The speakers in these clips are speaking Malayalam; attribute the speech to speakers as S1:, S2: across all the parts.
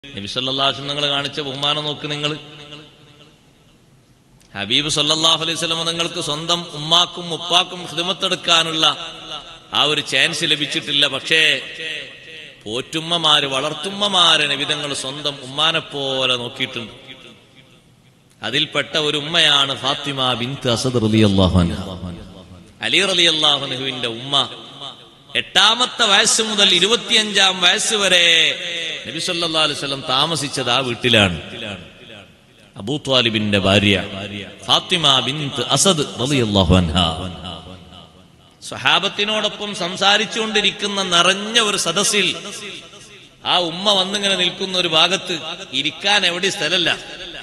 S1: നബിസല്ലാഹു നിങ്ങൾ കാണിച്ച ബഹുമാനം നോക്ക് നിങ്ങൾ ഹബീബ് സല്ലാഹു അലൈഹി സ്വലമ നിങ്ങൾക്ക് സ്വന്തം ഉമ്മാക്കും ഉപ്പാക്കും ഹിദമത്തെടുക്കാനുള്ള ആ ഒരു ചാൻസ് ലഭിച്ചിട്ടില്ല പക്ഷേ പോറ്റുമ്മമാര് വളർത്തുമ്മമാരെ നബിതങ്ങൾ സ്വന്തം ഉമ്മാനെ പോലെ നോക്കിയിട്ടുണ്ട് അതിൽപ്പെട്ട ഒരു ഉമ്മയാണ് ഫാത്തിമ ബിൻത്ത് അസദ് റളിയല്ലാഹു അൻഹ അലി റളിയല്ലാഹു അൻഹുവിന്റെ ഉമ്മ എട്ടാമത്തെ വയസ്സ് മുതൽ ഇരുപത്തിയഞ്ചാം വയസ്സ് വരെ നബി സല്ലല്ലാഹു അലൈഹി വസല്ലം താമസിച്ചത് ആ വീട്ടിലാണ് അബൂ ത്വാലിബിന്റെ ഭാര്യ ഫാത്തിമ ബിൻത്ത് അസദ് റളിയല്ലാഹു അൻഹ സ്വഹാബത്തിനോടൊപ്പം സംസാരിച്ചുകൊണ്ടിരിക്കുന്ന നിറഞ്ഞ ഒരു സദസ്സിൽ ആ ഉമ്മ വന്നിങ്ങനെ നിൽക്കുന്ന ഒരു ഭാഗത്ത് ഇരിക്കാൻ എവിടെ സ്ഥലല്ല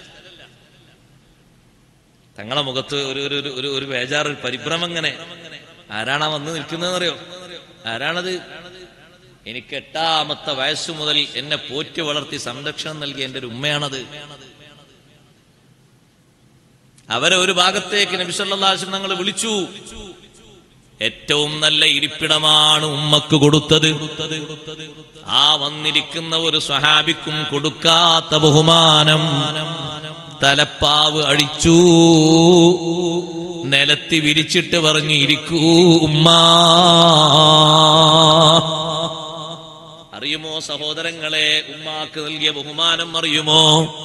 S1: തങ്ങളെ മുഖത്ത് ഒരു ഒരു ഒരു- ഒരു ഒരു ബേജാറ് ഒരു പരിഭ്രമം ഇങ്ങനെ ആരാണാ വന്ന് നിൽക്കുന്നതെന്നറിയോ ആരാണത് എനിക്ക് എട്ടാമത്തെ വയസ്സു മുതൽ എന്നെ പോറ്റി വളർത്തി സംരക്ഷണം നൽകിയ എന്റെ ഒരു ഉമ്മയാണത് അവരെ ഒരു ഭാഗത്തേക്ക് നബിസല്ലാസ് ഞങ്ങൾ വിളിച്ചു ഏറ്റവും നല്ല ഇരിപ്പിടമാണ് ഉമ്മക്ക് കൊടുത്തത് ആ വന്നിരിക്കുന്ന ഒരു സ്വഹാബിക്കും കൊടുക്കാത്ത ബഹുമാനം തലപ്പാവ് അഴിച്ചു നിലത്തി വിരിച്ചിട്ട് പറഞ്ഞു ഇരിക്കൂ ഉമ്മ അറിയുമോ സഹോദരങ്ങളെ ഉമ്മാക്ക് നൽകിയ ബഹുമാനം അറിയുമോ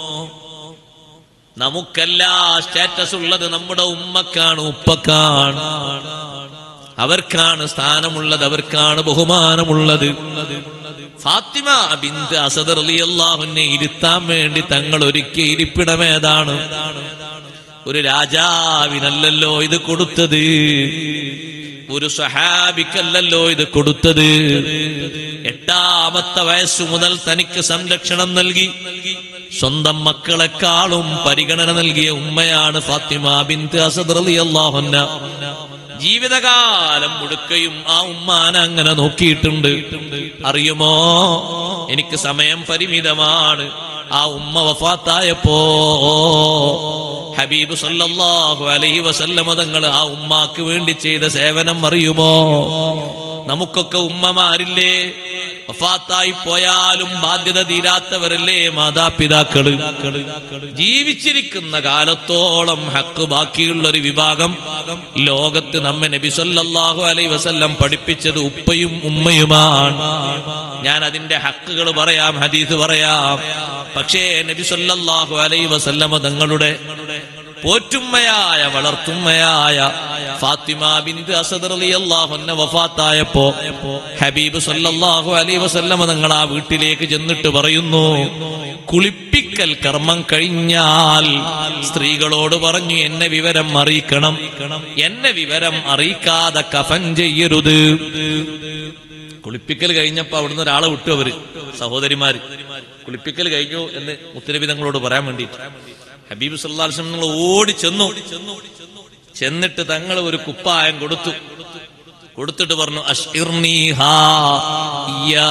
S1: നമുക്കെല്ലാ സ്റ്റാറ്റസ് ഉള്ളത് നമ്മുടെ ഉമ്മക്കാണ് ഉപ്പക്കാണ് അവർക്കാണ് സ്ഥാനമുള്ളത് അവർക്കാണ് ബഹുമാനമുള്ളത് ഫാത്തിമ ബിന്ദു അസദർ അള്ളാഹുനെ ഇരുത്താൻ വേണ്ടി തങ്ങൾ ഒരുക്കിയ ഇരിപ്പിടമേതാണ് ഒരു രാജാവിനല്ലല്ലോ ഇത് കൊടുത്തത് ഒരു സഹാബിക്കല്ലല്ലോ ഇത് കൊടുത്തത് എട്ടാമത്തെ വയസ്സു മുതൽ തനിക്ക് സംരക്ഷണം നൽകി സ്വന്തം മക്കളെക്കാളും പരിഗണന നൽകിയ ഉമ്മയാണ് ഫാത്തിമ ബിന്ത് അസദ് റളിയല്ലാഹുന്ന ജീവിതകാലം മുടുക്കയും ആ ഉമ്മാനെ അങ്ങനെ നോക്കിയിട്ടുണ്ട് അറിയുമോ എനിക്ക് സമയം പരിമിതമാണ് ആ ഉമ്മ വഫാത്തായപ്പോ ഹബീബ് സല്ലല്ലാഹു അലൈഹി വസല്ലമ തങ്ങൾ ആ ഉമ്മാക്ക് വേണ്ടി ചെയ്ത സേവനം അറിയുമോ നമുക്കൊക്കെ ഉമ്മമാരില്ലേ വഫാത്തായി പോയാലും ബാധ്യത തീരാത്തവരല്ലേ മാതാപിതാക്കള് ജീവിച്ചിരിക്കുന്ന കാലത്തോളം ഹക്ക് ബാക്കിയുള്ള ഒരു വിഭാഗം ലോകത്ത് നമ്മെ നബി സല്ലല്ലാഹു അലൈഹി വസല്ലം പഠിപ്പിച്ചത് ഉപ്പയും ഉമ്മയുമാണ് ഞാൻ അതിന്റെ ഹക്കുകൾ പറയാം ഹദീസ് പറയാം പക്ഷേ നബി സല്ലല്ലാഹു അലൈഹി വസല്ലമ തങ്ങളുടെ പോറ്റുമ്മയായ വളർത്തുമ്മയായ ഫാത്തിമ ബിന്ത് അസദ് റളിയല്ലാഹു അൻഹ വഫാത്തായപ്പോ ഹബീബ് സല്ലല്ലാഹു അലൈഹി വസല്ലമ തങ്ങൾ ആ വീട്ടിലേക്ക് ചെന്നിട്ട് പറയുന്നു കുളിപ്പിക്കൽ കർമ്മം കഴിഞ്ഞാൽ സ്ത്രീകളോട് പറഞ്ഞു എന്നെ വിവരം അറിയിക്കണം എന്നെ വിവരം അറിയിക്കാതെ കഫൻ ചെയ്യരുത് കുളിപ്പിക്കൽ കഴിഞ്ഞപ്പോ അവിടുന്ന് ഒരാളെ വിട്ടു അവര് സഹോദരിമാര് കുളിപ്പിക്കൽ കഴിഞ്ഞു എന്ന് മുത്തനബി തങ്ങളോട് പറയാൻ വേണ്ടിയിട്ട് ഹബീബ് സല്ലാസ്ലം നിങ്ങൾ ഓടി ചെന്നു ചെന്നിട്ട് തങ്ങൾ ഒരു കുപ്പായം കൊടുത്തു കൊടുത്തിട്ട് പറഞ്ഞു അഷ്ഇർനീഹാ യാ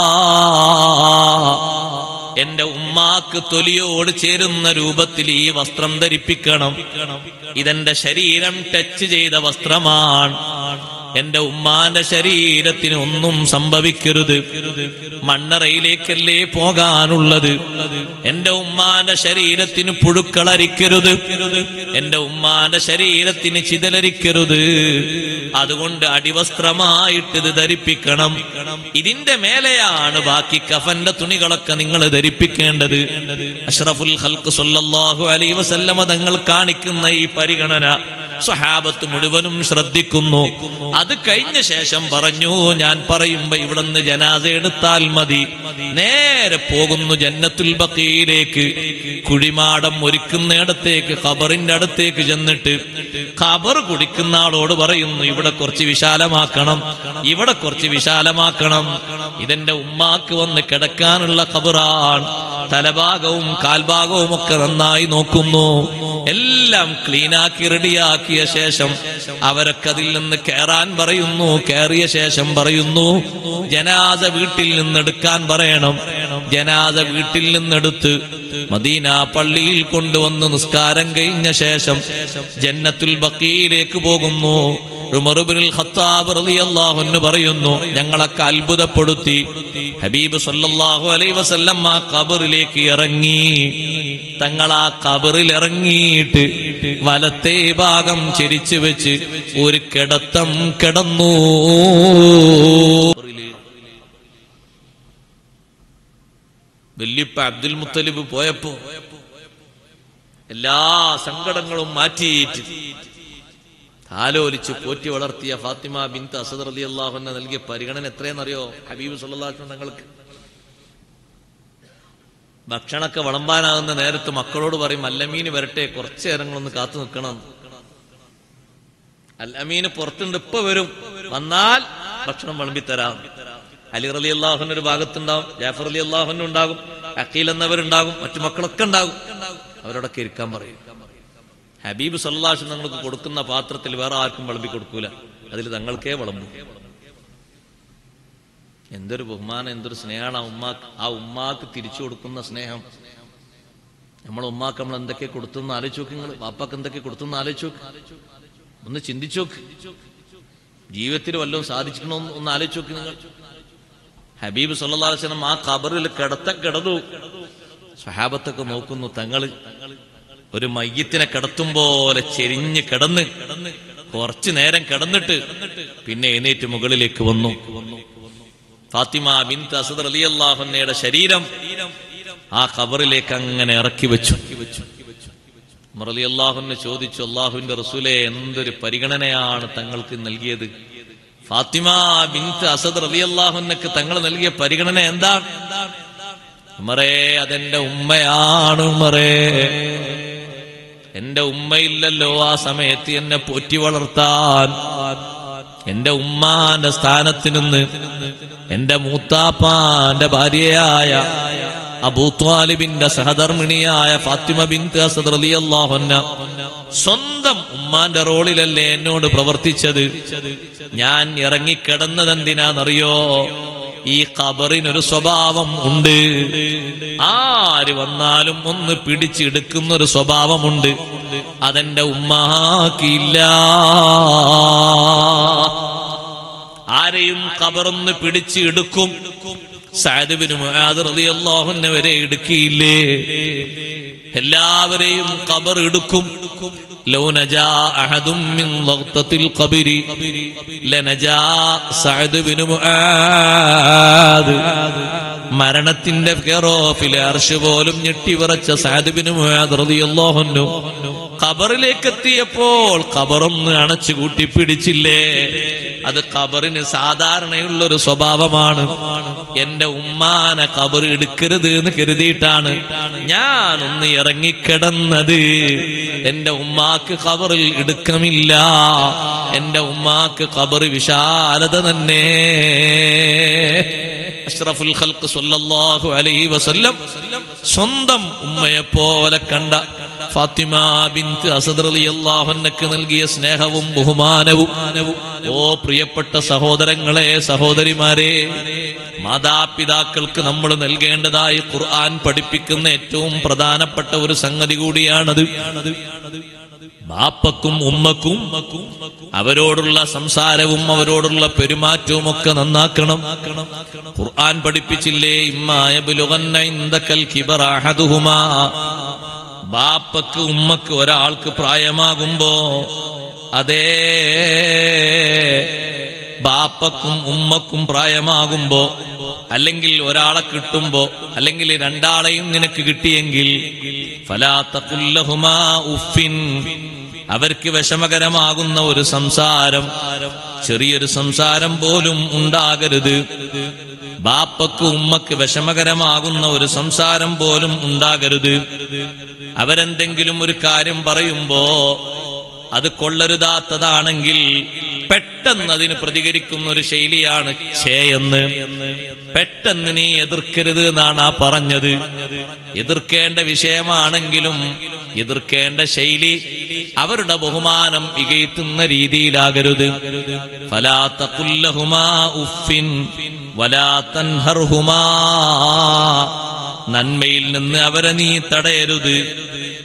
S1: എന്റെ ഉമ്മാക്ക് തൊലിയോട് ചേരുന്ന രൂപത്തിൽ ഈ വസ്ത്രം ധരിപ്പിക്കണം ഇതെന്റെ ശരീരം ടച്ച് ചെയ്ത വസ്ത്രമാണ് എന്റെ ഉമ്മാന്റെ ശരീരത്തിന് ഒന്നും സംഭവിക്കരുത് മണ്ണറയിലേക്കല്ലേ പോകാനുള്ളത് എന്റെ ഉമ്മാന്റെ ശരീരത്തിന് പുഴുക്കളരിക്കരുത് എന്റെ ഉമ്മാന്റെ ശരീരത്തിന് ചിതലരിക്കരുത് അതുകൊണ്ട് അടിവസ്ത്രമായിട്ട് ഇത് ധരിപ്പിക്കണം ഇതിന്റെ മേലെയാണ് ബാക്കി കഫന്റെ തുണികളൊക്കെ നിങ്ങൾ ധരിപ്പിക്കേണ്ടത് അഷ്റഫുൽ ഹൽക്ക് സല്ലല്ലാഹു അലൈഹി വസല്ലമ തങ്ങൾ കാണിക്കുന്ന ഈ പരിഗണന സ്വഹാബത്ത് മുഴുവനും ശ്രദ്ധിക്കുന്നു അത് കഴിഞ്ഞ ശേഷം പറഞ്ഞു ഞാൻ പറയുമ്പോ ഇവിടുന്ന് ജനാസ എടുത്താൽ മതി നേരെ പോകുന്നു ജന്നത്തുൽ ബക്കയിലേക്ക് കുഴിമാടം ഒരുക്കുന്നിടത്തേക്ക് ഖബറിന്റെ അടുത്തേക്ക് ചെന്നിട്ട് ഖബർ കുടിക്കുന്ന ആളോട് പറയുന്നു ഇവിടെ കുറച്ച് വിശാലമാക്കണം ഇവിടെ കുറച്ച് വിശാലമാക്കണം ഇതെന്റെ ഉമ്മാക്ക് വന്ന് കിടക്കാനുള്ള ഖബറാണ് തലഭാഗവും കാൽഭാഗവും ഒക്കെ നന്നായി നോക്കുന്നു എല്ലാം ക്ലീനാക്കി റെഡിയാക്കിയ ശേഷം അവരൊക്കെ അതിൽ നിന്ന് കയറാൻ പറയുന്നു കയറിയ ശേഷം പറയുന്നു ജനാസ വീട്ടിൽ നിന്നെടുക്കാൻ പറയണം ജനാസ വീട്ടിൽ നിന്നെടുത്ത് മദീന പള്ളിയിൽ കൊണ്ടുവന്ന് നിസ്കാരം കഴിഞ്ഞ ശേഷം ജന്നത്തുൽ ബക്കയിലേക്ക് പോകുന്നു ഉമറുബിനുൽ ഖത്താബ് റളിയല്ലാഹു അൻഹു പറയുന്നു ഞങ്ങളൊക്കെ അത്ഭുതപ്പെടുത്തി ഹബീബ് സല്ലല്ലാഹു അലൈഹി വസല്ലം ആ ഖബറിലേക്ക് ഇറങ്ങി തങ്ങൾ ആ ഖബറിൽ ഇറങ്ങിയിട്ട് വലത്തെ ഭാഗം ചെരിച്ചു വെച്ച് ഒരു കിടത്തം കിടന്നു വല്യപ്പ അബ്ദുൽ മുത്തലിബ് പോയപ്പോ എല്ലാ സങ്കടങ്ങളും മാറ്റിയിട്ട് താലോലിച്ച് പോറ്റി വളർത്തിയ ഫാത്തിമ ബിന്ത് അസദ് റലി അള്ളാഹുന്നെ നൽകിയ പരിഗണന എത്രയെന്നറിയോ ഹബീബ് സല്ലാഹു തങ്ങൾക്ക് ഭക്ഷണമൊക്കെ വിളമ്പാനാകുന്ന നേരത്ത് മക്കളോട് പറയും അല്ലമീന് വരട്ടെ കുറച്ചു നേരങ്ങളൊന്ന് കാത്തു നിൽക്കണം അല്ലമീന് പുറത്തുണ്ട് ഇപ്പൊ വരും വന്നാൽ ഭക്ഷണം വിളമ്പിത്തരാം അലി റലി അള്ളാഹുന്റെ ഒരു ഭാഗത്തുണ്ടാവും ജാഫർ അലി അള്ളാഹുനും ഉണ്ടാകും അക്കീൽ എന്നവരുണ്ടാകും മറ്റു മക്കളൊക്കെ ഉണ്ടാകും അവരോടൊക്കെ ഇരിക്കാൻ പറയും ഹബീബ് സല്ലാഷ് നിങ്ങൾക്ക് കൊടുക്കുന്ന പാത്രത്തിൽ വേറെ ആർക്കും വിളമ്പി കൊടുക്കൂല അതിൽ തങ്ങൾക്കേ വിളമ്പു എന്തൊരു ബഹുമാനം എന്തൊരു സ്നേഹമാണ് ആ ഉമ്മാക്ക് ആ ഉമ്മാക്ക് തിരിച്ചു കൊടുക്കുന്ന സ്നേഹം നമ്മളെ ഉമ്മാക്ക് നമ്മൾ എന്തൊക്കെ കൊടുത്തെന്ന് ആലോചിച്ച് നോക്ക് നിങ്ങൾ വാപ്പാക്ക് എന്തൊക്കെ കൊടുത്തെന്ന് ആലോചിച്ച് നോക്ക് ഒന്ന് ചിന്തിച്ചു നോക്ക് ജീവിതത്തിൽ വല്ലതും സാധിക്കണോ ഒന്ന് ആലോചിച്ച് നോക്ക് നിങ്ങൾ ഹബീബ് സല്ലാസ്ലം ആ ഖബറിൽ കിടത്ത കിടന്നു സഹാബത്തൊക്കെ നോക്കുന്നു തങ്ങള് ഒരു മയ്യത്തിനെ കിടത്തും പോലെ ചെരിഞ്ഞ് കിടന്ന് കുറച്ചു നേരം കിടന്നിട്ട് പിന്നെ എഴുന്നേറ്റ് മുകളിലേക്ക് വന്നു ഫാത്തിമ ബിന്ത് അസദ് അലി അള്ളാഹുന്നയുടെ ശരീരം ആ ഖബറിലേക്ക് അങ്ങനെ ഇറക്കി വെച്ചു മുറലി അള്ളാഹുനെ ചോദിച്ചു അള്ളാഹുവിന്റെ റസൂലെ എന്തൊരു പരിഗണനയാണ് തങ്ങൾക്ക് നൽകിയത് ഫാത്തിമ ബിന്ത് അസദ് റലി അള്ളാഹുനക്ക് തങ്ങൾ നൽകിയ പരിഗണന എന്താണ് ഉമറേ അതെന്റെ ഉമ്മയാണ് ഉമറേ എന്റെ ഉമ്മയില്ലല്ലോ ആ സമയത്ത് എന്നെ പോറ്റി വളർത്താൻ എന്റെ ഉമ്മാന്റെ സ്ഥാനത്ത് നിന്ന് എന്റെ മൂത്താപ്പാന്റെ ഭാര്യയായ അബൂത്വാലിബിന്റെ സഹധർമ്മിണിയായ ഫാത്തിമ ബിന്ത് അസദ് റളിയല്ലാഹുന്ന സ്വന്തം ഉമ്മാന്റെ റോളിലല്ലേ എന്നോട് പ്രവർത്തിച്ചത് ഞാൻ ഇറങ്ങിക്കിടന്നത് എന്തിനാണെന്നറിയോ ഈ ഖബറിനൊരു സ്വഭാവം ഉണ്ട് ആര് വന്നാലും ഒന്ന് പിടിച്ചെടുക്കുന്ന ഒരു സ്വഭാവമുണ്ട് അതെന്റെ ഉമ്മാക്കില്ല ആരെയും ഖബറൊന്ന് പിടിച്ചെടുക്കും സാദിബിന് റളിയല്ലാഹുവിനെ വരെ എടുക്കിയില്ലേ എല്ലാവരെയും ഖബർ എടുക്കും ലോ നജാ അഹദും മിൻ ളഗ്തത്തിൽ ഖബരി ലനജാ സഅദ് ബിൻ മുആദ് മരണത്തിന്റെ കെറോഫിലെ അർഷ് പോലും ഞെട്ടിവിറച്ച സഅദ് ബിൻ മുആദ് റളിയല്ലാഹു അൻഹു ഖബറിലേക്ക് എത്തിയപ്പോൾ ഖബറൊന്ന് അണച്ചു കൂട്ടി പിടിച്ചില്ലേ അത് ഖബറിന് സാധാരണയുള്ള ഒരു സ്വഭാവമാണ് എന്റെ ഉമ്മാനെ ഖബർ എടുക്കരുത് എന്ന് കരുതിയിട്ടാണ് ഞാൻ ഒന്ന് ഇറങ്ങിക്കിടന്നത് എന്റെ ഉമ്മാക്ക് ഖബറിൽ ഇടുക്കമില്ല എന്റെ ഉമ്മാക്ക് ഖബർ വിശാലത തന്നെ അഷ്റഫുൽ ഖൽഖ് സല്ലല്ലാഹു അലൈഹി വസല്ലം സ്വന്തം ഉമ്മയെ പോലെ കണ്ട ഫാത്തിമ ബിന്ത് അസദ് റളിയല്ലാഹു അൻഹക്ക് നൽകിയ സ്നേഹവും ബഹുമാനവും ഓ പ്രിയപ്പെട്ട സഹോദരങ്ങളെ സഹോദരിമാരെ മാതാപിതാക്കൾക്ക് നമ്മൾ നൽകേണ്ടതായി ഖുർആൻ പഠിപ്പിക്കുന്ന ഏറ്റവും പ്രധാനപ്പെട്ട ഒരു സംഗതി കൂടിയാണത് ബാപ്പക്കും ഉമ്മക്കും അവരോടുള്ള സംസാരവും അവരോടുള്ള പെരുമാറ്റവും ഒക്കെ നന്നാക്കണം ഖുർആൻ പഠിപ്പിച്ചില്ലേ ഇമ്മായ ബുലുഗന്ന ഇന്ദക്കൽ കിബറ അഹദുഹുമാ ബാപ്പക്ക് ഉമ്മക്ക് ഒരാൾക്ക് പ്രായമാകുമ്പോ അതേ ബാപ്പക്കും ഉമ്മക്കും പ്രായമാകുമ്പോ അല്ലെങ്കിൽ ഒരാളെ കിട്ടുമ്പോ അല്ലെങ്കിൽ രണ്ടാളെയും നിനക്ക് കിട്ടിയെങ്കിൽ ഫലാത്തക്കുല്ലഹുമാ ഉഫിൻ അവർക്ക് വിഷമകരമാകുന്ന ഒരു സംസാരം ചെറിയൊരു സംസാരം പോലും ഉണ്ടാകരുത് ബാപ്പക്ക് ഉമ്മക്ക് വിഷമകരമാകുന്ന ഒരു സംസാരം പോലും ഉണ്ടാകരുത് അവരെന്തെങ്കിലും ഒരു കാര്യം പറയുമ്പോ അത് കൊള്ളരുതാത്തതാണെങ്കിൽ പെട്ടെന്ന് അതിന് പ്രതികരിക്കുന്ന ഒരു ശൈലിയാണ് ഛേയെന്ന് പെട്ടെന്ന് നീ എതിർക്കരുത് എന്നാണ് ആ പറഞ്ഞത് എതിർക്കേണ്ട വിഷയമാണെങ്കിലും എതിർക്കേണ്ട ശൈലി അവരുടെ ബഹുമാനം ഇകയത്തുന്ന രീതിയിലാകരുത് ഫലാത്തക്കുല്ലഹുമാ ഉഫിൻ വലാ തൻഹർഹുമാ നന്മയിൽ നിന്ന് അവരെ നീ തടയരുത്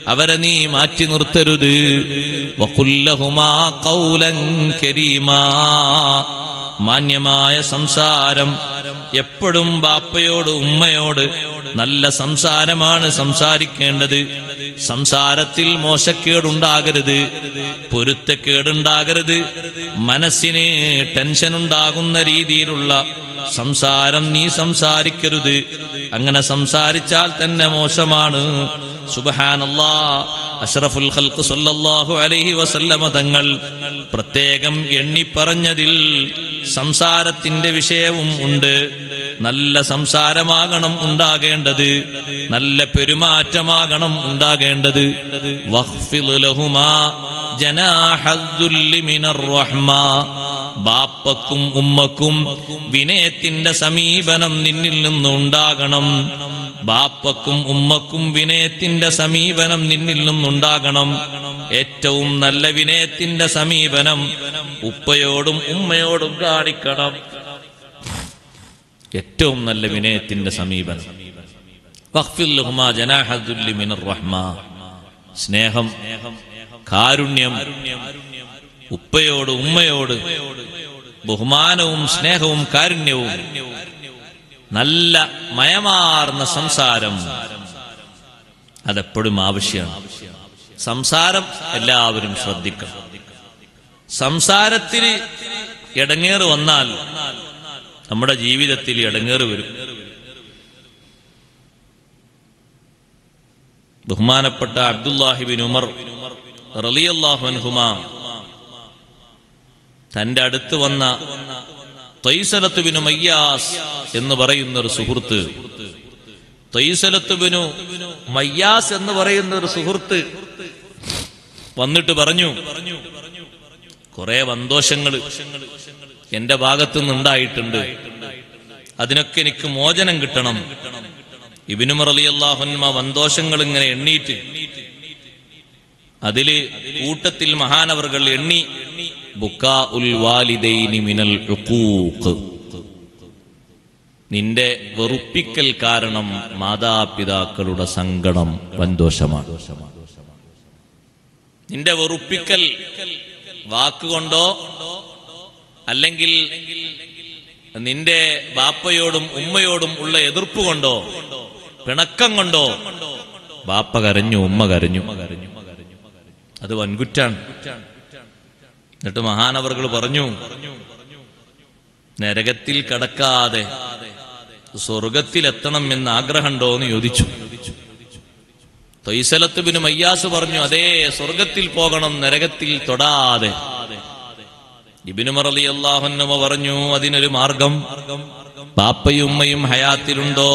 S1: അവരെ നീ മാറ്റി നിർത്തരുത് വഖുല്ലഹുമാ ഖൗലൻ കരീമാ മാന്യമായ സംസാരം എപ്പോഴും ബാപ്പയോട് ഉമ്മയോട് നല്ല സംസാരമാണ് സംസാരിക്കേണ്ടത് സംസാരത്തിൽ മോശക്കേടുണ്ടാകരുത് പൊരുത്തക്കേടുണ്ടാകരുത് മനസ്സിന് ടെൻഷൻ ഉണ്ടാകുന്ന രീതിയിലുള്ള സംസാരം നീ സംസാരിക്കരുത് അങ്ങനെ സംസാരിച്ചാൽ തന്നെ മോശമാണ് സുബഹാനല്ലാ അഷ്റഫുൽ ഖൽഖ് സല്ലല്ലാഹു അലൈഹി വസല്ലമ തങ്ങൾ പ്രത്യേകം എണ്ണി പറഞ്ഞതിൽ സംസാരത്തിന്റെ വിഷയവും ഉണ്ട് നല്ല സംസാരമാകണം ഉണ്ടാകേണ്ടത് നല്ല പെരുമാറ്റമാകണം ഉണ്ടാകേണ്ടത് വഖ്ഫിദ് ലഹുമാ ജനാഹദ്ദുല്ലി മിനർ റഹ്മാ ബാപ്പക്കും ഉമ്മക്കും വിനയത്തിന്റെ സമീപനം നിന്നിൽ നിന്നുണ്ടാകണം ബാപ്പക്കും ഉമ്മക്കും വിനയത്തിന്റെ സമീപനം നിന്നിൽ നിന്നുണ്ടാകണം ഏറ്റവും നല്ല വിനയത്തിന്റെ സമീപനം ഉപ്പയോടും ഉമ്മയോടും കാണിക്കണം ഏറ്റവും നല്ല വിനയത്തിന്റെ സമീപനം വഖ്ഫിൽ ലഹുമാ ജനാഹദ്ദുല്ലി മിനർ റഹ്മാ സ്നേഹം കാരുണ്യം ഉപ്പയോട് ഉമ്മയോട് ബഹുമാനവും സ്നേഹവും കാരുണ്യവും നല്ല മയമാർന്ന സംസാരം അതെപ്പോഴും ആവശ്യമാണ് സംസാരം എല്ലാവരും ശ്രദ്ധിക്കണം സംസാരത്തിന് ഇടങ്ങേറ് വന്നാൽ നമ്മുടെ ജീവിതത്തിൽ ഇടങ്ങേറ് വരും ബഹുമാനപ്പെട്ട അബ്ദുല്ലാഹിബിൻ ഉമർ റളിയല്ലാഹു അൻഹുമാ തന്റെ അടുത്ത് വന്ന തൈസലത്തുബിനു മയ്യാസ് എന്ന് പറയുന്ന ഒരു സുഹൃത്ത് തൈസലത്തുബിനു മയ്യാസ് എന്ന് പറയുന്ന ഒരു സുഹൃത്ത് വന്നിട്ട് പറഞ്ഞു കുറെ വന്തോഷങ്ങൾ എന്റെ ഭാഗത്തു നിന്നുണ്ടായിട്ടുണ്ട് അതിനൊക്കെ എനിക്ക് മോചനം കിട്ടണം ഇബിനുമർ അലി അള്ളാഹുന്മ വന്തോഷങ്ങൾ ഇങ്ങനെ എണ്ണീറ്റ് അതില് കൂട്ടത്തിൽ മഹാനവറുകൾ എണ്ണി ബുക്കാ ഉൽ വാലിദൈനി മിനൽ ഉഖൂഖ് നിന്റെ വെറുപ്പിക്കൽ കാരണം മാതാപിതാക്കളുടെ സങ്കടം വൻദോഷമാണ് നിന്റെ വെറുപ്പിക്കൽ വാക്കുകൊണ്ടോ അല്ലെങ്കിൽ നിന്റെ ബാപ്പയോടും ഉമ്മയോടും ഉള്ള എതിർപ്പ് കൊണ്ടോ പിണക്കം കൊണ്ടോ ബാപ്പ കരഞ്ഞു ഉമ്മ കരഞ്ഞു അത് വൻകുറ്റാണ് എന്നിട്ട് മഹാനവറുകൾ പറഞ്ഞു നരകത്തിൽ കടക്കാതെ സ്വർഗത്തിലെത്തണം എന്ന് ആഗ്രഹമുണ്ടോ എന്ന് ചോദിച്ചു തൊയ്സലത്ത് ബിനു മയ്യാസ് പറഞ്ഞു അതേ സ്വർഗത്തിൽ പോകണം നരകത്തിൽ തൊടാതെ ഇബിനുമർ അലി അള്ളാഹുന്നമ പറഞ്ഞു അതിനൊരു മാർഗം ബാപ്പയും ഉമ്മയും ഹയാത്തിലുണ്ടോ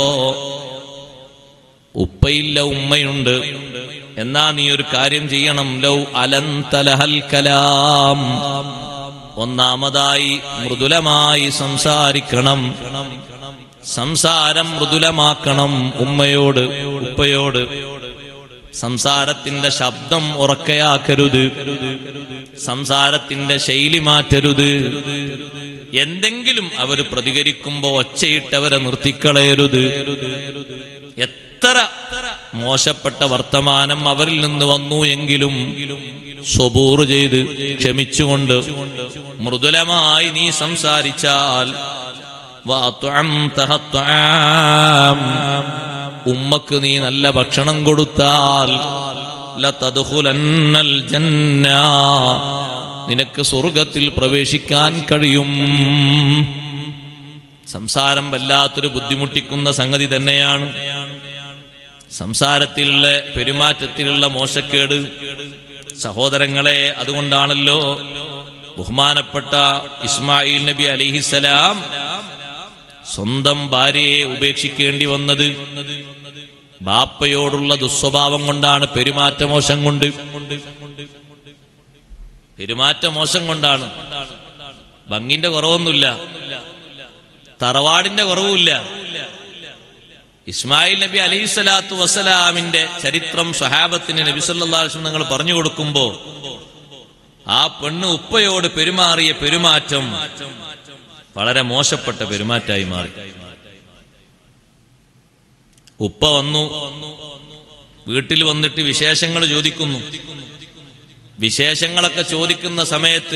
S1: ഉപ്പയില്ല ഉമ്മയുണ്ട് എന്നാ നീ ഒരു കാര്യം ചെയ്യണം ലൗ അലന്തലഹൽ കലാം ഒന്നാമതായി മൃദുലമായി സംസാരിക്കണം സംസാരം മൃദുലമാക്കണം ഉമ്മയോട് ഉപ്പയോട് സംസാരത്തിന്റെ ശബ്ദം ഉറക്കയാക്കരുത് സംസാരത്തിന്റെ ശൈലി മാറ്റരുത് എന്തെങ്കിലും അവർ പ്രതികരിക്കുമ്പോ ഒച്ചയിട്ടവരെ നിർത്തിക്കളയരുത് എത്ര മോശപ്പെട്ട വർത്തമാനം അവരിൽ നിന്ന് വന്നു എങ്കിലും സ്വബൂർ ചെയ്ത് ക്ഷമിച്ചുകൊണ്ട് മൃദുലമായി നീ സംസാരിച്ചാൽ വഅത്അംതഹ ത്വആം. ഉമ്മക്ക് നീ നല്ല ഭക്ഷണം കൊടുത്താൽ ലതദ്ഖുലന്നൽ ജന്ന നിനക്ക് സ്വർഗത്തിൽ പ്രവേശിക്കാൻ കഴിയും സംസാരം വല്ലാത്തൊരു ബുദ്ധിമുട്ടിക്കുന്ന സംഗതി തന്നെയാണ് സംസാരത്തിലുള്ള പെരുമാറ്റത്തിലുള്ള മോശക്കേട് സഹോദരങ്ങളെ അതുകൊണ്ടാണല്ലോ ബഹുമാനപ്പെട്ട ഇസ്മായിൽ നബി അലിഹിസലാം സ്വന്തം ഭാര്യയെ ഉപേക്ഷിക്കേണ്ടി വന്നത് ബാപ്പയോടുള്ള ദുസ്വഭാവം കൊണ്ടാണ് പെരുമാറ്റ മോശം കൊണ്ട് പെരുമാറ്റ മോശം കൊണ്ടാണ് ഭംഗിന്റെ കുറവൊന്നുമില്ല തറവാടിന്റെ കുറവുമില്ല ഇസ്മായിൽ നബി അലൈഹി സ്വലാത്തു വസ്സലാമിന്റെ ചരിത്രം സ്വഹാബത്തിന് നബി സല്ലാസ്ലം നിങ്ങൾ പറഞ്ഞു കൊടുക്കുമ്പോ ആ പെണ്ണ് ഉപ്പയോട് പെരുമാറിയ പെരുമാറ്റം വളരെ മോശപ്പെട്ട പെരുമാറ്റായി മാറി ഉപ്പ വന്നു വീട്ടിൽ വന്നിട്ട് വിശേഷങ്ങൾ ചോദിക്കുന്നു വിശേഷങ്ങളൊക്കെ ചോദിക്കുന്ന സമയത്ത്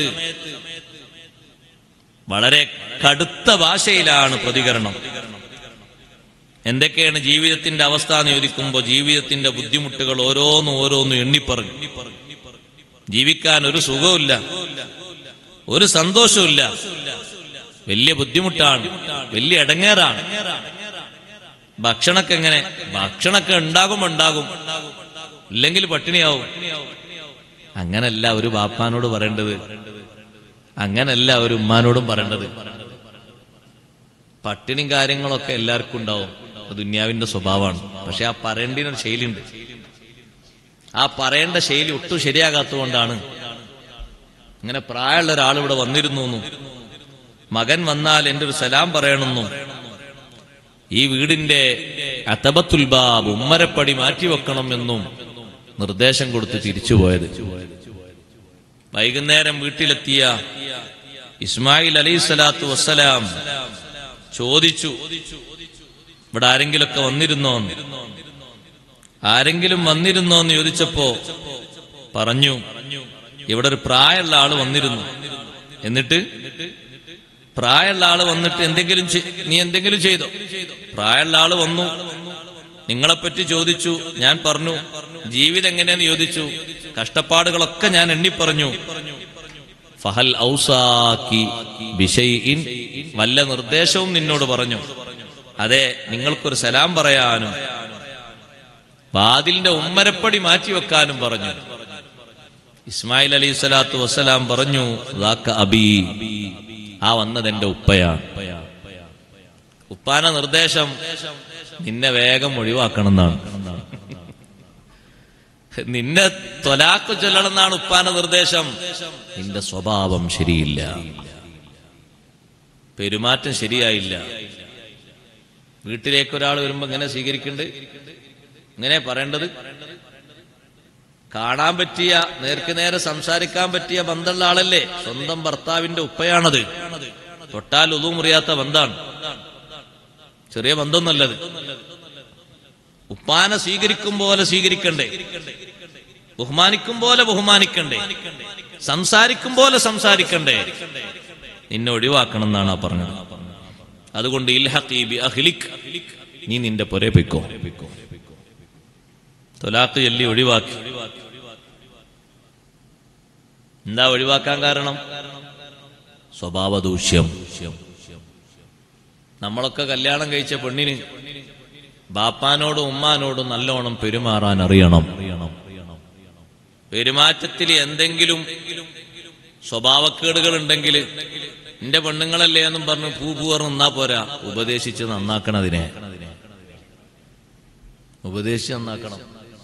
S1: വളരെ കടുത്ത ഭാഷയിലാണ് പ്രതികരണം എന്തൊക്കെയാണ് ജീവിതത്തിന്റെ അവസ്ഥ എന്ന് ചോദിക്കുമ്പോൾ ജീവിതത്തിന്റെ ബുദ്ധിമുട്ടുകൾ ഓരോന്നും ഓരോന്നും എണ്ണിപ്പറഞ്ഞു ജീവിക്കാൻ ഒരു സുഖമില്ല ഒരു സന്തോഷമില്ല വലിയ ബുദ്ധിമുട്ടാണ് വലിയ ഇടങ്ങേറാണ് ഭക്ഷണമൊക്കെ എങ്ങനെ ഭക്ഷണമൊക്കെ ഉണ്ടാകും ഉണ്ടാകും ഇല്ലെങ്കിൽ പട്ടിണിയാവും അങ്ങനല്ല ഒരു ബാപ്പാനോട് പറയേണ്ടത് അങ്ങനല്ല ഒരു ഉമ്മാനോടും പറയേണ്ടത് പട്ടിണിയും കാര്യങ്ങളൊക്കെ എല്ലാവർക്കും ഉണ്ടാവും അത് ദുന്യാവിന്റെ സ്വഭാവമാണ് പക്ഷെ ആ പറയേണ്ടതിനൊരു ശൈലിയുണ്ട് ആ പറയേണ്ട ശൈലി ഒട്ടും ശരിയാകാത്തതുകൊണ്ടാണ് ഇങ്ങനെ പ്രായമുള്ള ഒരാൾ ഇവിടെ വന്നിരുന്നു എന്നും മകൻ വന്നാൽ എന്റെ ഒരു സലാം പറയണമെന്നും ഈ വീടിന്റെ അത്തബത്തുൽ ബാബ് ഉമ്മരപ്പടി മാറ്റിവെക്കണം എന്നും നിർദ്ദേശം കൊടുത്ത് തിരിച്ചുപോയത് വൈകുന്നേരം വീട്ടിലെത്തിയ ഇസ്മായിൽ അലൈഹി സ്വലാത്തു വസ്സലാം ചോദിച്ചു ഇവിടെ ആരെങ്കിലൊക്കെ വന്നിരുന്നോ എന്ന്. ആരെങ്കിലും വന്നിരുന്നോ എന്ന് ചോദിച്ചപ്പോ പറഞ്ഞു ഇവിടെ ഒരു പ്രായമുള്ള ആള് വന്നിരുന്നു എന്നിട്ട് പ്രായമുള്ള ആള് വന്നിട്ട് എന്തെങ്കിലും ചെ- നീ എന്തെങ്കിലും ചെയ്തോ പ്രായമുള്ള ആള് വന്നു നിങ്ങളെപ്പറ്റി ചോദിച്ചു ഞാൻ പറഞ്ഞു ജീവിതം എങ്ങനെയെന്ന് ചോദിച്ചു കഷ്ടപ്പാടുകളൊക്കെ ഞാൻ എണ്ണി പറഞ്ഞു ഫഹൽ ഔസാക്കി ബിഷൈഇൻ വല്ല നിർദ്ദേശവും നിന്നോട് പറഞ്ഞു അതെ നിങ്ങൾക്കൊരു സലാം പറയാനും വാതിലിന്റെ ഉമ്മരപ്പടി മാറ്റിവെക്കാനും പറഞ്ഞു ഇസ്മായിൽ അലൈഹി സ്വലാത്തു വസ്സലാം പറഞ്ഞു "ദാക്ക അബി ആ വന്നത് എന്റെ ഉപ്പയാണ് ഉപ്പാന നിർദ്ദേശം നിന്നെ വേഗം ഒഴിവാക്കണം എന്നാണ് നിന്നെ തൊലാക്ക് ചൊല്ലണം എന്നാണ് ഉപ്പാന നിർദ്ദേശം നിന്റെ സ്വഭാവം ശരിയില്ല പെരുമാറ്റം ശരിയായില്ല വീട്ടിലേക്ക് ഒരാൾ വരുമ്പോ എങ്ങനെ സ്വീകരിക്കണ്ട് ഇങ്ങനെ പറയേണ്ടത് കാണാൻ പറ്റിയ നേർക്ക് നേരെ സംസാരിക്കാൻ പറ്റിയ ബന്ധമുള്ള ആളല്ലേ സ്വന്തം ഭർത്താവിന്റെ ഉപ്പയാണത് തൊട്ടാൽ ഒതു മുറിയാത്ത ബന്ധാണ് ചെറിയ ബന്ധം നല്ലത് ഉപ്പാനെ സ്വീകരിക്കും പോലെ സ്വീകരിക്കണ്ടേ ബഹുമാനിക്കും പോലെ ബഹുമാനിക്കണ്ടേ സംസാരിക്കും പോലെ സംസാരിക്കണ്ടേ നിന്നെ ഒഴിവാക്കണം എന്നാണ് ആ പറഞ്ഞത് അതുകൊണ്ട് ഇൽഹഖീ ബി അഹ്ലിക് നീ നിന്റെ പൊരെ പൊയ്ക്കോ തൊലാക്ക് ചൊല്ലി ഒഴിവാക്കി എന്താ ഒഴിവാക്കാൻ കാരണം സ്വഭാവദൂഷ്യം നമ്മളൊക്കെ കല്യാണം കഴിച്ച പെണ്ണിന് ബാപ്പാനോടും ഉമ്മാനോടും നല്ലോണം പെരുമാറാൻ അറിയണം പെരുമാറ്റത്തിൽ എന്തെങ്കിലും സ്വഭാവക്കേടുകൾ ഉണ്ടെങ്കിൽ എന്റെ പെണ്ണുങ്ങളല്ലേ എന്നും പറഞ്ഞ് പൂ പൂവർ നിന്നാ പോരാ ഉപദേശിച്ച് നന്നാക്കണതിനെ ഉപദേശിച്ച് നന്നാക്കണം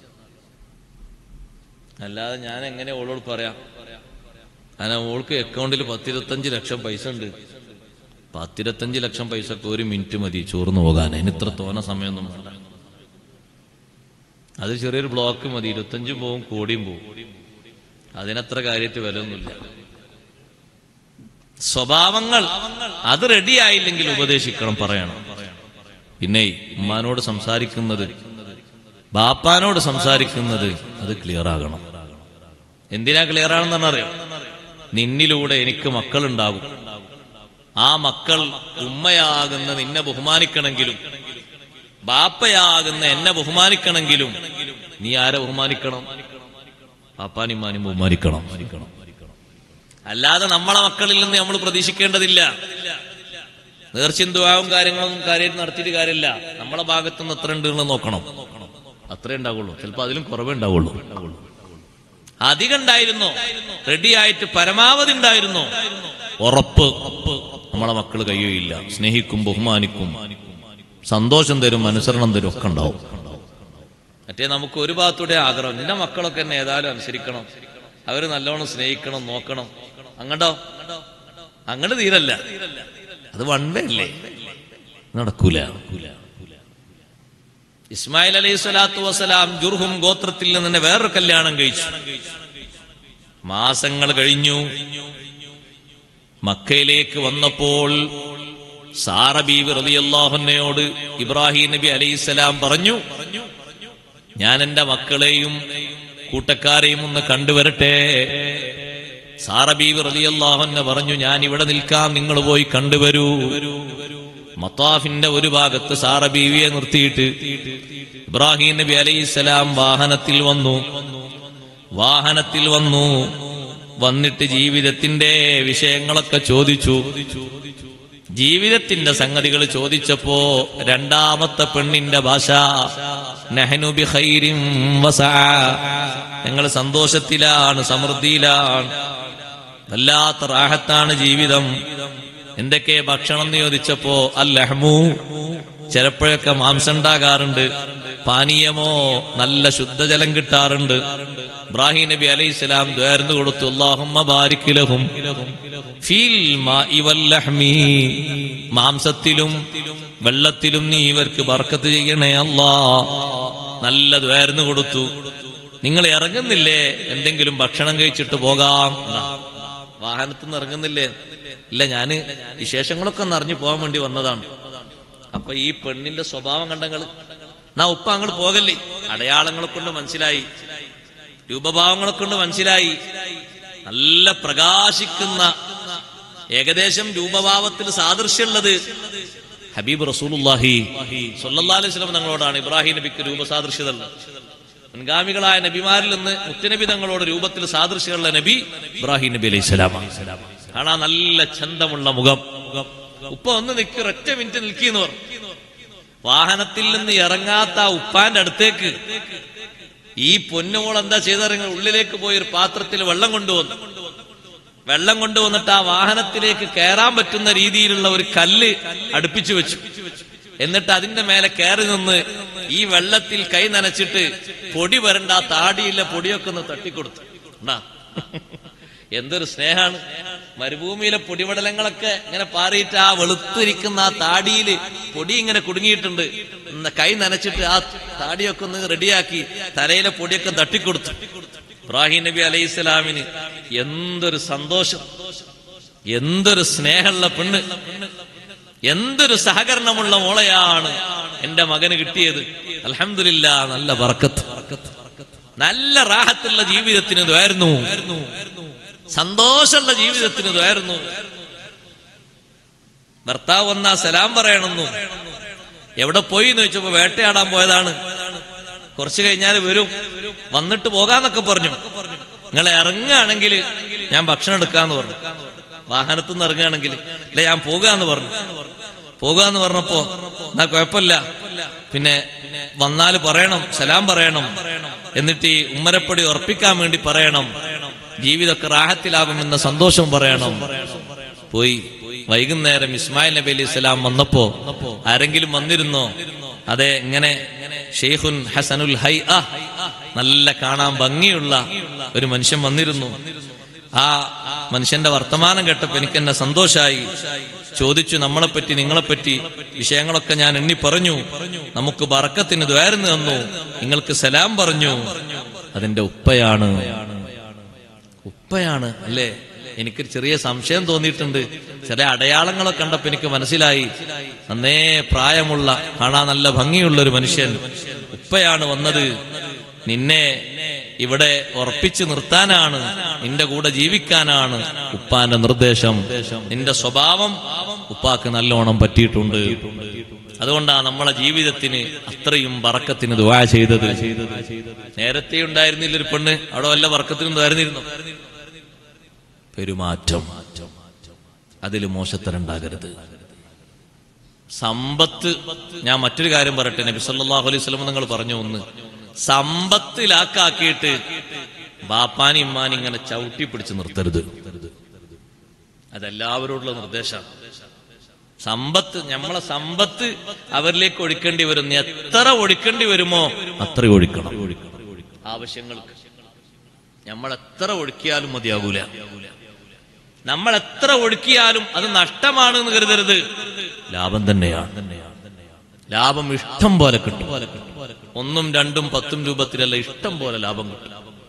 S1: അല്ലാതെ ഞാൻ എങ്ങനെ ഓളോട് പറയാം അങ്ങനെ ഓൾക്ക് അക്കൗണ്ടിൽ പത്തിരുപത്തഞ്ച് ലക്ഷം പൈസ ഉണ്ട് പത്തിരുപത്തഞ്ച് ലക്ഷം പൈസക്ക് ഒരു മിനിറ്റ് മതി ചോർന്നു പോകാൻ അതിന് ഇത്ര തോന്ന സമയമൊന്നും വേണ്ട അത് ചെറിയൊരു ബ്ലോക്ക് മതി ഇരുപത്തഞ്ചും പോവും കോടിയും പോവും അതിനത്ര കാര്യത്തിൽ വിലയൊന്നുമില്ല സ്വഭാവങ്ങൾ അത് റെഡിയായില്ലെങ്കിൽ ഉപദേശിക്കണം പറയണം പിന്നെ ഉമ്മാനോട് സംസാരിക്കുന്നത് ബാപ്പാനോട് സംസാരിക്കുന്നത് അത് ക്ലിയർ ആകണം എന്തിനാ ക്ലിയർ ആണെന്ന് അറിയാം നിന്നിലൂടെ എനിക്ക് മക്കളുണ്ടാകും ആ മക്കൾ ഉമ്മയാകുന്ന നിന്നെ ബഹുമാനിക്കണമെങ്കിലും ബാപ്പയാകുന്ന എന്നെ ബഹുമാനിക്കണമെങ്കിലും നീ ആരെ ബഹുമാനിക്കണം പാപ്പാനിമാനും ബഹുമാനിക്കണം അല്ലാതെ നമ്മളെ മക്കളിൽ നിന്ന് നമ്മൾ പ്രതീക്ഷിക്കേണ്ടതില്ല നേർച്ചിന്തുവാവും കാര്യങ്ങളൊന്നും കാര്യം നടത്തിയിട്ട് കാര്യമില്ല നമ്മളെ ഭാഗത്തുനിന്ന് എത്ര ഉണ്ട് എന്ന് നോക്കണം അത്രേ ഉണ്ടാവുള്ളൂ ചിലപ്പോ അതിലും കുറവേ ഉണ്ടാവുള്ളൂ അധികം ഉണ്ടായിരുന്നോ റെഡിയായിട്ട് പരമാവധി ഉണ്ടായിരുന്നോ ഉറപ്പ് നമ്മളെ മക്കൾ കഴിയുകയില്ല സ്നേഹിക്കും ബഹുമാനിക്കും സന്തോഷം തരും അനുസരണം തരും ഒക്കെ ഉണ്ടാവും മറ്റേ നമുക്ക് ഒരു ഭാഗത്തൂടെ ആഗ്രഹം നിന്റെ മക്കളൊക്കെ എന്നെ ഏതായാലും അനുസരിക്കണം അവര് നല്ലോണം സ്നേഹിക്കണം നോക്കണം അങ്ങണ്ടോ അങ്ങോട്ട് തീരല്ല അത് വൺവേ അല്ലേ നടക്കൂല ഇസ്മായിൽ അലൈഹി സ്വലാത്തു വസ്സലാം ജുർഹും ഗോത്രത്തിൽ നിന്ന് തന്നെ വേറൊരു കല്യാണം കഴിച്ചു മാസങ്ങൾ കഴിഞ്ഞു മക്കയിലേക്ക് വന്നപ്പോൾ സാറ ബീവി റളിയല്ലാഹുന്നയോട് ഇബ്രാഹിം നബി അലൈഹിസ്സലാം പറഞ്ഞു ഞാൻ എന്റെ മക്കളെയും കൂട്ടക്കാരെയും ഒന്ന് കണ്ടുവരട്ടെ സാറബീബ് റളിയല്ലാഹുന്ന പറഞ്ഞു ഞാൻ ഇവിടെ നിൽക്കാം നിങ്ങൾ പോയി കണ്ടുവരൂ മത്താഫിന്റെ ഒരു ഭാഗത്ത് സാറബീവിയെ നിർത്തിയിട്ട് ഇബ്രാഹിം നബി അലൈഹിസ്സലാം വാഹനത്തിൽ വന്നു വാഹനത്തിൽ വന്നു വന്നിട്ട് ജീവിതത്തിന്റെ വിഷയങ്ങളൊക്കെ ചോദിച്ചു ജീവിതത്തിന്റെ സംഗതികൾ ചോദിച്ചപ്പോ രണ്ടാമത്തെ പെണ്ണിന്റെ ഭാഷ നഹ്നു ബിഖൈരിൻ വസഅ. ഞങ്ങൾ സന്തോഷത്തിലാണ് സമൃദ്ധിയിലാണ് വല്ലാത്ത റാഹത്താണ് ജീവിതം എന്തൊക്കെ ഭക്ഷണം എന്ന് ചോദിച്ചപ്പോ അല്ലഹമു ചിലപ്പോഴൊക്കെ മാംസം ഉണ്ടാകാറുണ്ട് പാനീയമോ നല്ല ശുദ്ധജലം കിട്ടാറുണ്ട് ഇബ്രാഹിം നബി അലൈഹി സ്വലാം ദ്വാർന്നു കൊടുത്തു അല്ലാഹുമ്മ ബാരിക് ലഹും ഫീൽ മാഇ വല്ലഹ്മി മാംസത്തിലും വെള്ളത്തിലും നീ ഇവർക്ക് ബർക്കത്ത് ചെയ്യണേ അല്ലാ നല്ല ദ്വാർന്നു കൊടുത്തു നിങ്ങൾ ഇറങ്ങുന്നില്ലേ എന്തെങ്കിലും ഭക്ഷണം കഴിച്ചിട്ട് പോകാം എന്നാ. വാഹനത്തിൽ നിന്ന് ഇറങ്ങുന്നില്ലേ ഇല്ല ഞാന് വിശേഷങ്ങളൊക്കെ ഒന്ന് അറിഞ്ഞു പോകാൻ വേണ്ടി വന്നതാണ് അപ്പൊ ഈ പെണ്ണിന്റെ സ്വഭാവം കണ്ടങ്ങള് നാ ഉപ്പ അങ്ങോട്ട് പോകല്ലേ അടയാളങ്ങളെ കൊണ്ട് മനസ്സിലായി രൂപഭാവങ്ങളെ കൊണ്ട് മനസ്സിലായി നല്ല പ്രകാശിക്കുന്ന ഏകദേശം രൂപഭാവത്തിൽ സാദൃശ്യമുള്ളത് ഹബീബ് റസൂലുല്ലാഹി സല്ലല്ലാഹു അലൈഹി വസല്ലം തങ്ങളോടാണ് ഇബ്രാഹിം നബിക്ക് രൂപസാദൃശ്യത ഉള്ളത്. മുൻഗാമികളായ നബിമാരിൽ നിന്ന് മുത്തനബി തങ്ങളോട് രൂപത്തിൽ സാദൃശ്യമുള്ള നബി ഇബ്രാഹിം നബി അലൈഹി സ്വലാമാണ് കാണാൻ നല്ല ചന്തമുള്ള മുഖം ഉപ്പ ഒന്ന് നിൽക്കി ഒറ്റ മിനിറ്റ് നിൽക്കിന്ന് പറഞ്ഞു വാഹനത്തിൽ നിന്ന് ഇറങ്ങാത്ത ആ ഉപ്പാന്റെ അടുത്തേക്ക് ഈ പൊന്നുമോൾ എന്താ ചെയ്തറിങ്ങൾ ഉള്ളിലേക്ക് പോയി ഒരു പാത്രത്തിൽ വെള്ളം കൊണ്ടുവന്നു വെള്ളം കൊണ്ടുവന്നിട്ട് ആ വാഹനത്തിലേക്ക് കയറാൻ പറ്റുന്ന രീതിയിലുള്ള ഒരു കല്ല് അടുപ്പിച്ചു വെച്ചു എന്നിട്ട് അതിന്റെ മേലെ കയറി നിന്ന് ഈ വെള്ളത്തിൽ കൈ നനച്ചിട്ട് പൊടി വരണ്ട ആ താടിയിലെ പൊടിയൊക്കെ ഒന്ന് തട്ടിക്കൊടുത്തു ഉണ്ടാ എന്തൊരു സ്നേഹാണ് മരുഭൂമിയിലെ പൊടിപടലങ്ങളൊക്കെ ഇങ്ങനെ പാറിയിട്ട് ആ വെളുത്തിരിക്കുന്ന ആ താടിയില് പൊടി ഇങ്ങനെ കുടുങ്ങിയിട്ടുണ്ട് ഇന്ന് കൈ നനച്ചിട്ട് ആ താടിയൊക്കെ ഒന്ന് റെഡിയാക്കി തലയിലെ പൊടിയൊക്കെ തട്ടിക്കൊടുത്തു ഇബ്രാഹിം നബി അലൈഹി സ്വലാമിന് എന്തൊരു സന്തോഷം എന്തൊരു സ്നേഹമുള്ള പെണ്ണ് എന്തൊരു സഹകരണമുള്ള മോളെയാണ് എന്റെ മകന് കിട്ടിയത് അൽഹംദുലില്ല നല്ല ബർക്കത്ത് നല്ല റാഹത്തുള്ള ജീവിതത്തിന് ഇതായിരുന്നു സന്തോഷമുള്ള ജീവിതത്തിന് ഇതായിരുന്നു ഭർത്താവ് വന്നാ സലാം പറയണമെന്നു എവിടെ പോയി എന്ന് ചോദിച്ചപ്പോ വേട്ടയാടാൻ പോയതാണ് കുറച്ചു കഴിഞ്ഞാൽ വരും വന്നിട്ട് പോകാന്നൊക്കെ പറഞ്ഞു നിങ്ങൾ ഇറങ്ങുകയാണെങ്കിൽ ഞാൻ ഭക്ഷണം എടുക്കാന്ന് പറഞ്ഞു വാഹനത്തിൽ നിന്ന് ഇറങ്ങുകയാണെങ്കിൽ ഇല്ല ഞാൻ പോകാന്ന് പറഞ്ഞു പോകാന്ന് പറഞ്ഞപ്പോ എന്നാ കുഴപ്പമില്ല പിന്നെ വന്നാല് പറയണം സലാം പറയണം എന്നിട്ട് ഈ ഉമ്മരപ്പടി ഉറപ്പിക്കാൻ വേണ്ടി പറയണം ജീവിതമൊക്കെ റാഹത്തിലാകുമെന്ന സന്തോഷം പറയണം പോയി വൈകുന്നേരം ഇസ്മായിൽ നബി അലൈഹി സ്വലാം വന്നപ്പോ ആരെങ്കിലും വന്നിരുന്നോ അതെ ഇങ്ങനെ ഷെയ്ഖുൻ ഹസനുൽ ഹൈ ആ നല്ല കാണാൻ ഭംഗിയുള്ള ഒരു മനുഷ്യൻ വന്നിരുന്നു ആ മനുഷ്യന്റെ വർത്തമാനം കേട്ടപ്പോ എനിക്ക് എന്നെ സന്തോഷായി ചോദിച്ചു നമ്മളെപ്പറ്റി നിങ്ങളെപ്പറ്റി വിഷയങ്ങളൊക്കെ ഞാൻ എണ്ണി പറഞ്ഞു നമുക്ക് ബറക്കത്തിന് ദ്വാരുന്നു തന്നു നിങ്ങൾക്ക് സലാം പറഞ്ഞു അതിന്റെ ഉപ്പയാണ് ഉപ്പയാണ് അല്ലേ എനിക്ക് ചെറിയ സംശയം തോന്നിയിട്ടുണ്ട് ചില അടയാളങ്ങളൊക്കെ കണ്ടപ്പോ എനിക്ക് മനസ്സിലായി അന്നേ പ്രായമുള്ള കാണാൻ നല്ല ഭംഗിയുള്ള ഒരു മനുഷ്യൻ ഉപ്പയാണ് വന്നത് നിന്നെ ഇവിടെ ഉറപ്പിച്ചു നിർത്താനാണ് നിന്റെ കൂടെ ജീവിക്കാനാണ് ഉപ്പാന്റെ നിർദ്ദേശം നിന്റെ സ്വഭാവം ഉപ്പാക്ക് നല്ലോണം പറ്റിയിട്ടുണ്ട് അതുകൊണ്ടാണ് നമ്മളെ ജീവിതത്തിന് അത്രയും വറക്കത്തിന് ദുവാ ചെയ്തത് നേരത്തെ ഉണ്ടായിരുന്നില്ല ഒരു പെണ്ണ് അവിടെ വല്ല വർക്കത്തിനും ഉണ്ടായിരുന്നിരുന്നു പെരുമാറ്റം അതിൽ മോശത്തരുണ്ടാകരുത് സമ്പത്ത് ഞാൻ മറ്റൊരു കാര്യം പറയട്ടെ നബി സല്ലല്ലാഹു അലൈഹി വസല്ലം നിങ്ങൾ പറഞ്ഞു ഒന്ന് സമ്പത്തിലാക്കാക്കിയിട്ട് ബാപ്പാനി ഇമ്മാനി ഇങ്ങനെ ചവിട്ടി പിടിച്ച് നിർത്തരുത് അതെല്ലാവരോടുള്ള നിർദ്ദേശമാണ് സമ്പത്ത് നമ്മളെ സമ്പത്ത് അവരിലേക്ക് ഒഴിക്കേണ്ടി വരും നീ എത്ര ഒഴിക്കേണ്ടി വരുമോ അത്ര ഒഴിക്കണം ആവശ്യങ്ങൾക്ക് നമ്മൾ എത്ര ഒഴുക്കിയാലും മതിയാകൂല നമ്മൾ എത്ര ഒഴുക്കിയാലും അത് നഷ്ടമാണ് എന്ന് കരുതരുത് ലാഭം തന്നെയാണ് ലാഭം ഇഷ്ടം പോലെ കിട്ടും ഒന്നും രണ്ടും പത്തും രൂപത്തിലല്ല ഇഷ്ടം പോലെ ലാഭം കിട്ടും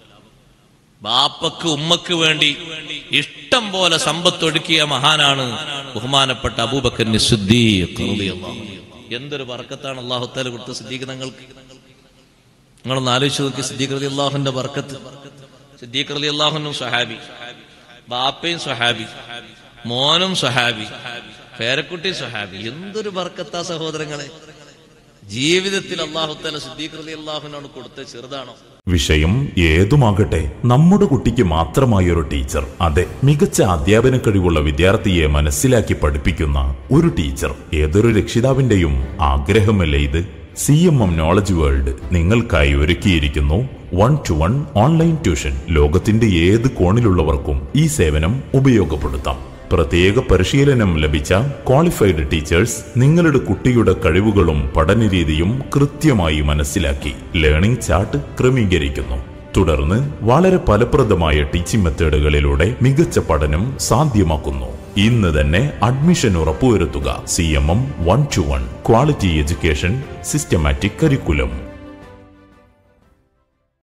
S1: ബാപ്പക്ക് ഉമ്മക്ക് വേണ്ടി ഇഷ്ടം പോലെ സമ്പത്ത് ഒടുക്കിയ മഹാനാണ് ബഹുമാനപ്പെട്ട അബൂബക്കറിന് സിദ്ദീഖ് റളിയല്ലാഹു അൻഹു. എന്തൊരു വർക്കത്താണ് അള്ളാഹുത്താല കൊടുത്ത സിദ്ദീഖ് തങ്ങൾക്ക് നിങ്ങളൊന്ന് ആലോചിച്ച് നോക്കി സിദ്ദീഖ് റലി അള്ളാഹുന്റെ ബർക്കത്ത് സിദ്ദീഖ് റലി അള്ളാഹുനും സഹാബി ബാപ്പയും സഹാബി മോനും സഹാബി പേരക്കുട്ടിയും സഹാബി എന്തൊരു ബർക്കത്താ സഹോദരങ്ങളെ ജീവിതത്തിൽ അള്ളാഹുത്തല സിദ്ദീഖ് റലി അള്ളാഹുവിനോട് കൊടുത്ത ചെറുതാണോ
S2: വിഷയം ഏതുമാകട്ടെ നമ്മുടെ കുട്ടിക്ക് മാത്രമായി ഒരു ടീച്ചർ അതെ മികച്ച അധ്യാപന കഴിവുള്ള വിദ്യാർത്ഥിയെ മനസ്സിലാക്കി പഠിപ്പിക്കുന്ന ഒരു ടീച്ചർ ഏതൊരു രക്ഷിതാവിന്റെയും ആഗ്രഹമല്ലേ ഇത് C M M knowledge world നിങ്ങൾക്കായി ഒരുക്കിയിരിക്കുന്നു one to one online tuition ലോകത്തിന്റെ ഏത് കോണിലുള്ളവർക്കും ഈ സേവനം ഉപയോഗപ്പെടുത്താം പ്രത്യേക പരിശീലനം ലഭിച്ച ക്വാളിഫൈഡ് ടീച്ചേഴ്സ് നിങ്ങളുടെ കുട്ടിയുടെ കഴിവുകളും പഠനരീതിയും കൃത്യമായി മനസ്സിലാക്കി ലേണിംഗ് ചാർട്ട് ക്രമീകരിക്കുന്നു തുടർന്ന് വളരെ ഫലപ്രദമായ ടീച്ചിങ് മെത്തേഡുകളിലൂടെ മികച്ച പഠനം സാധ്യമാക്കുന്നു ഇന്ന് തന്നെ അഡ്മിഷൻ ഉറപ്പുവരുത്തുക C M M one to one quality education systematic curriculum